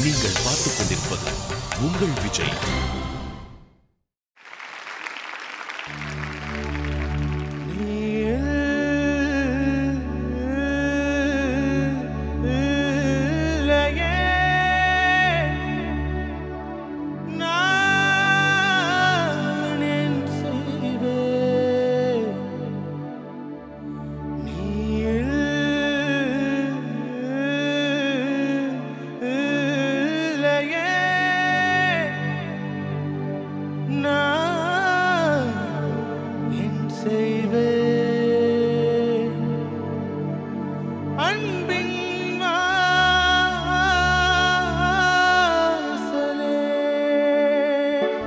நீங்கள் பார்த்துக் கொண்டிருப்பது உங்கள் விஜய் அன்பின் வாசலே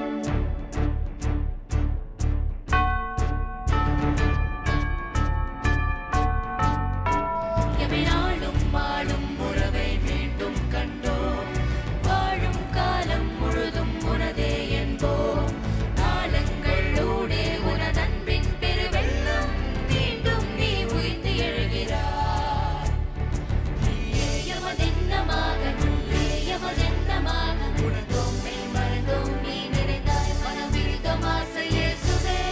எமைநாளும் வாழும் உறவை மீண்டும் கண்டோம் வாழும் காலம் முழுதும் உனதே என்போம் காலங்களோடே உனதன்பின் பெருவெள்ளம் மீண்டும் நீ உயிர்த்து எழுகிறாய் நீயே எமதென்னமாக நீயே எமதென்னமாக உணர்ந்தோம் மெய் மறந்தோம் நீ நிறைந்தாய் மனம் விரிதம் ஆசை இயேசுவே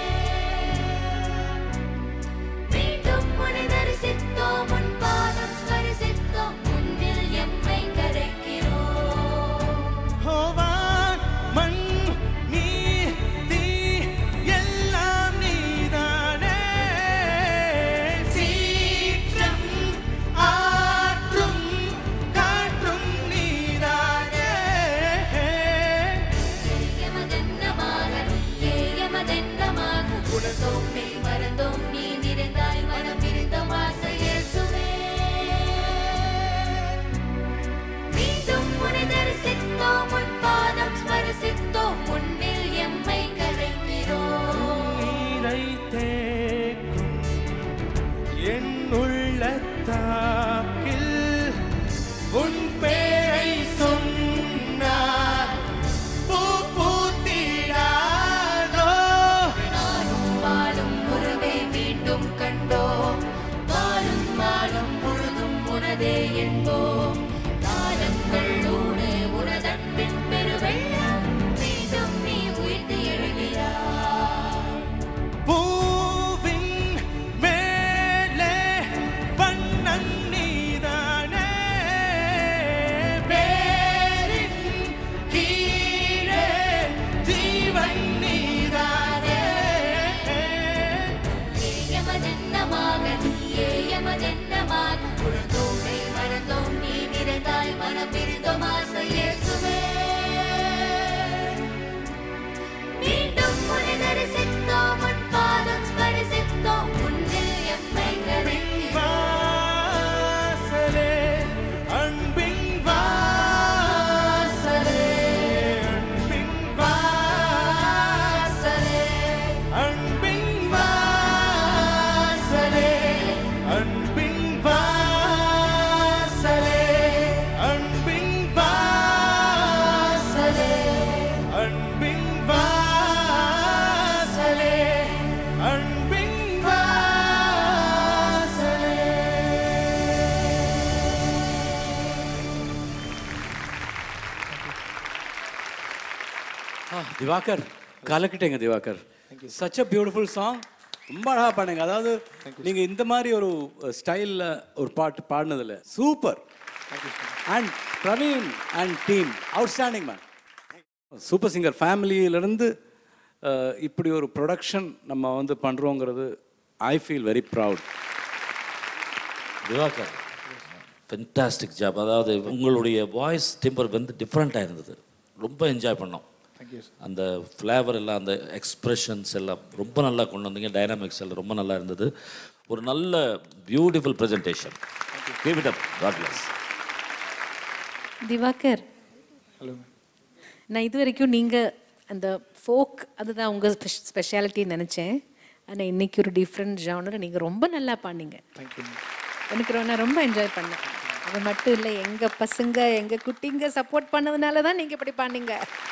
மீண்டும் உன்னை தரிசித்தோம் உன் பாதம் ஸ்மரிசித்தோம் உன்னில் எம்மை கரைக்கிறோம் ஹோவான் மண் நீ தீ எல்லாம் நீதானே சீற்றம் ஆற்றும் காற்றும் நீதானே எமதென்னமாக நீயே எமதென்னமாக உணர்ந்தோம் மெய் மறந்தோம் நீ நிறைந்தாய் மனம் விரிந்தோம் ஆசை இயேசுவே மீண்டும் உன்னை தரிசித்தோம் உன் பாதம் ஸ்மரிசித்தோம் உன்னில் எம்மை கரைக்கிறோம் நீரை தேக்கும் என் உள்ளத்தாக்கில் உன் பேரை சொன்னார் பூ பூத்திடாதோ நாளும் வாழும் உறவை மீண்டும் கண்டோம் வாழும் வாழும் முழுதும் உனதே என்போம் காலங்களோடு உனதன்பின் பெருவெள்ளம் மீண்டும் நீ உயிர்த்து எழுகிறாய் பூவின் மேலே வண்ணம் நீதானே வேரின் கீழே ஜீவன் நீதானே எமதென்னமாக நீயே எமதென்னமாக உணர்ந்தோமே மறந்தோம் நீ நிறைந்தாய் மனம் விருந்தோம் ஆசை இயேசுவே மீண்டும் உன்னை தரிசித்தோம் உன் பாதம் ஸ்மரிசித்தோம் உன்னில் எம்மை கரைக்கிறோம் வாசலே அன்பின் வாசலே அன்பின் வாசலே அன்பின் வாசலே அன்பின் வாசலே அன்பின் வாசலே அன்பின் வாசலே அன்பின் திவாகர் கலக்கிட்டேங்க Divakar such a beautiful song ரொம்ப அழகா பாடுங்க அதாவது நீங்க இந்த மாதிரி ஒரு ஸ்டைல்ல ஒரு பாட்டு பாடினதுல super and Praveen and team outstanding man super singer ஃபேமிலியிலேருந்து இப்படி ஒரு ப்ரொடக்ஷன் நம்ம வந்து பண்ணுறோங்கிறது I feel very proud Divakar fantastic job அதாவது உங்களுடைய வாய்ஸ் டிம்பர் வந்து டிஃப்ரெண்ட்டாக இருந்தது ரொம்ப என்ஜாய் பண்ணோம் அந்த ஃப்ளேவர் எல்லாம் அந்த எக்ஸ்பிரஷன்ஸ் எல்லாம் ரொம்ப நல்லா கொண்டு வந்தீங்க டைனாமிக்ஸ் எல்லாம் ரொம்ப நல்லா இருந்தது ஒரு நல்ல beautiful presentation keep it up God bless Divakar hello நான் இது வரைக்கும் நீங்கள் அந்த ஃபோக் அதுதான் உங்கள் ஸ்பெஷாலிட்டின்னு நினச்சேன் ஆனால் இன்னைக்கு ஒரு டிஃப்ரெண்ட் ஜானர் நீங்கள் ரொம்ப நல்லா பாடினீங்க தேங்க்யூ எனக்கு ரொம்ப- நான் ரொம்ப என்ஜாய் பண்ணேன் அது மட்டும் இல்லை எங்கள் பசங்க எங்கள் குட்டிங்க சப்போர்ட் பண்ணதுனால தான் நீங்கள் இப்படி பாடினீங்க